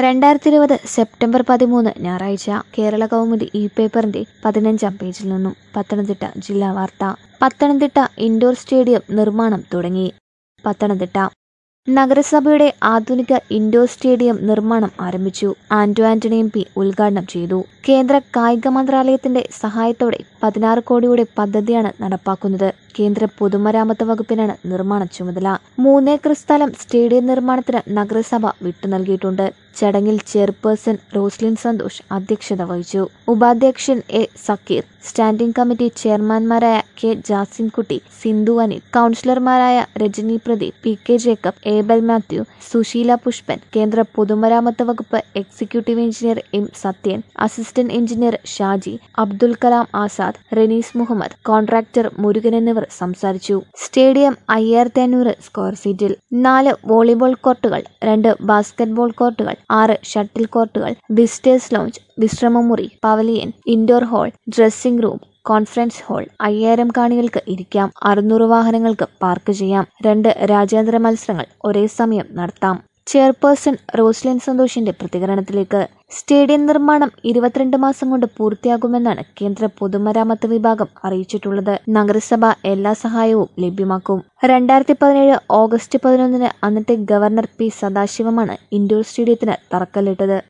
രണ്ടായിരത്തി ഇരുപത് സെപ്റ്റംബർ പതിമൂന്ന് ഞായറാഴ്ച കേരള കൗമുദി ഇ പേപ്പറിന്റെ പതിനഞ്ചാം പേജിൽ നിന്നും പത്തനംതിട്ട ജില്ലാ വാർത്ത പത്തനംതിട്ട ഇൻഡോർ സ്റ്റേഡിയം നിർമ്മാണം തുടങ്ങി പത്തനംതിട്ട നഗരസഭയുടെ ആധുനിക ഇൻഡോർ സ്റ്റേഡിയം നിർമ്മാണം ആരംഭിച്ചു ആന്റോ ആന്റണി എം പി ഉദ്ഘാടനം ചെയ്തു കേന്ദ്ര കായിക മന്ത്രാലയത്തിന്റെ സഹായത്തോടെ പതിനാറ് കോടിയുടെ പദ്ധതിയാണ് നടപ്പാക്കുന്നത് കേന്ദ്ര പൊതുമരാമത്ത് വകുപ്പിനാണ് നിർമ്മാണ ചുമതല മൂന്നേക്കർ സ്ഥലം സ്റ്റേഡിയം നിർമ്മാണത്തിന് നഗരസഭ വിട്ടു നൽകിയിട്ടുണ്ട് ചടങ്ങിൽ ചെയർപേഴ്സൺ റോസ്ലിൻ സന്തോഷ് അധ്യക്ഷത വഹിച്ചു ഉപാധ്യക്ഷൻ എ സക്കീർ സ്റ്റാൻഡിംഗ് കമ്മിറ്റി ചെയർമാൻമാരായ കെ ജാസിൻകുട്ടി സിന്ധു അനിൽ കൗൺസിലർമാരായ Rajani Pradeep P K Jacob Abel Mathew Susheela Pushpan കേന്ദ്ര പൊതുമരാമത്ത് വകുപ്പ് executive engineer M Sathyan assistant engineer Shaji Abdul Kalam Azad Renees Muhammad contractor Murugan എന്നിവർ സംസാരിച്ചു സ്റ്റേഡിയം അയ്യായിരത്തി അഞ്ഞൂറ് സ്ക്വയർ ഫീറ്റിൽ നാല് വോളിബോൾ കോർട്ടുകൾ രണ്ട് ബാസ്കറ്റ്ബോൾ കോർട്ടുകൾ ആറ് ഷട്ടിൽ കോർട്ടുകൾ വിസ്റ്റേഴ്സ് ലോഞ്ച് വിശ്രമമുറി pavilion indoor hall dressing room conference hall അയ്യായിരം കാണികൾക്ക് ഇരിക്കാം അറുന്നൂറ് വാഹനങ്ങൾക്ക് പാർക്ക് ചെയ്യാം രണ്ട് രാജ്യാന്തര മത്സരങ്ങൾ ഒരേ സമയം നടത്താം ചെയർപേഴ്സൺ റോസ്ലിൻ സന്തോഷിന്റെ പ്രതികരണത്തിലേക്ക് സ്റ്റേഡിയം നിർമ്മാണം ഇരുപത്തിരണ്ട് മാസം കൊണ്ട് പൂർത്തിയാകുമെന്നാണ് കേന്ദ്ര പൊതുമരാമത്ത് വിഭാഗം അറിയിച്ചിട്ടുള്ളത് നഗരസഭ എല്ലാ സഹായവും ലഭ്യമാക്കും രണ്ടായിരത്തി പതിനേഴ് ഓഗസ്റ്റ് പതിനൊന്നിന് അന്നത്തെ ഗവർണർ പി സദാശിവമാണ് ഇൻഡോർ സ്റ്റേഡിയത്തിന് തറക്കല്ലിട്ടത്